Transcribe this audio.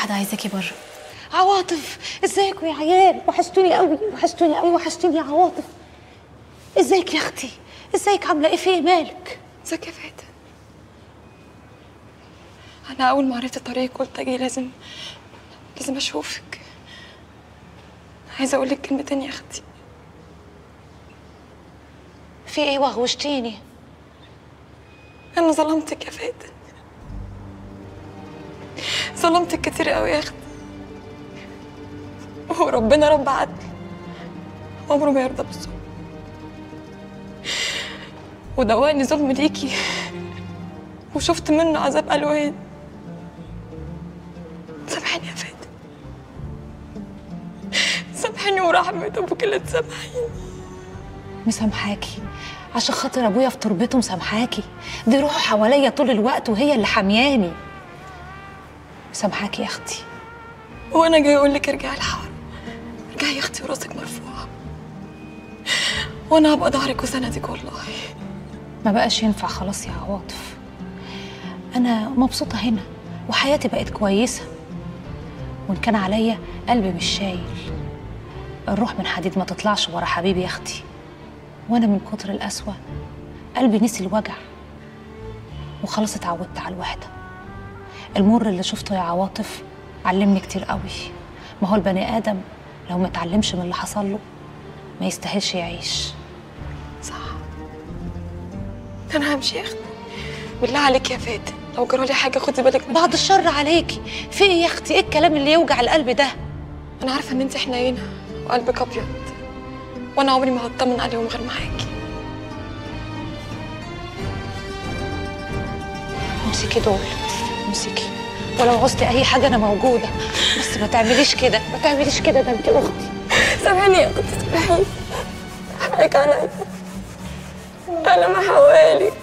واحده عايزاكي بره عواطف ازيكم يا عيال وحشتوني قوي وحشتوني قوي وحشتوني يا عواطف ازيك يا اختي ازيك عامله ايه في مالك ازيك يا فاتن انا اول ما عرفت الطريق قلت اجي لازم لازم اشوفك عايزه اقول لك كلمتين يا اختي في ايه وغوشتيني انا ظلمتك يا فاتن ظلمتك كتير قوي يا اختي وربنا رب عدل عمره ما يرضى بالظلم ودواني ظلم ليكي وشفت منه عذاب الوان سامحيني يا فاتن سامحيني ورحمة ابوك اللي تسامحيني مسامحاكي عشان خاطر ابويا في تربته مسامحاكي دي روحه حواليا طول الوقت وهي اللي حمياني مسامحاكي يا اختي وانا جاي اقول لك ارجعي الحار ارجعي يا اختي وراسك مرفوعه وانا هبقى ظهرك وسندك والله ما بقاش ينفع خلاص يا عواطف انا مبسوطه هنا وحياتي بقت كويسه وان كان عليا قلبي مش شايل الروح من حديد ما تطلعش ورا حبيبي يا اختي وانا من كتر القسوه قلبي نسي الوجع وخلاص اتعودت على الوحده المر اللي شفته يا عواطف علمني كتير قوي ما هو البني ادم لو ما اتعلمش من اللي حصل له ما يستاهلش يعيش صح انا همشي يا اختي بالله عليك يا فاتن لو جرالي حاجه خدي بالك من بعد الشر عليكي في ايه يا اختي ايه الكلام اللي يوجع القلب ده انا عارفه ان انت حنينه وقلبك ابيض وانا عمري ما هطمن عليهم غير معاكي امسكي دول امسكي ولو عوزتي اي حاجه انا موجوده بس ما تعمليش كده ما تعمليش كده ده انت اختي سامحيني يا اختي سامحيني حقك عليا انا ما حوالي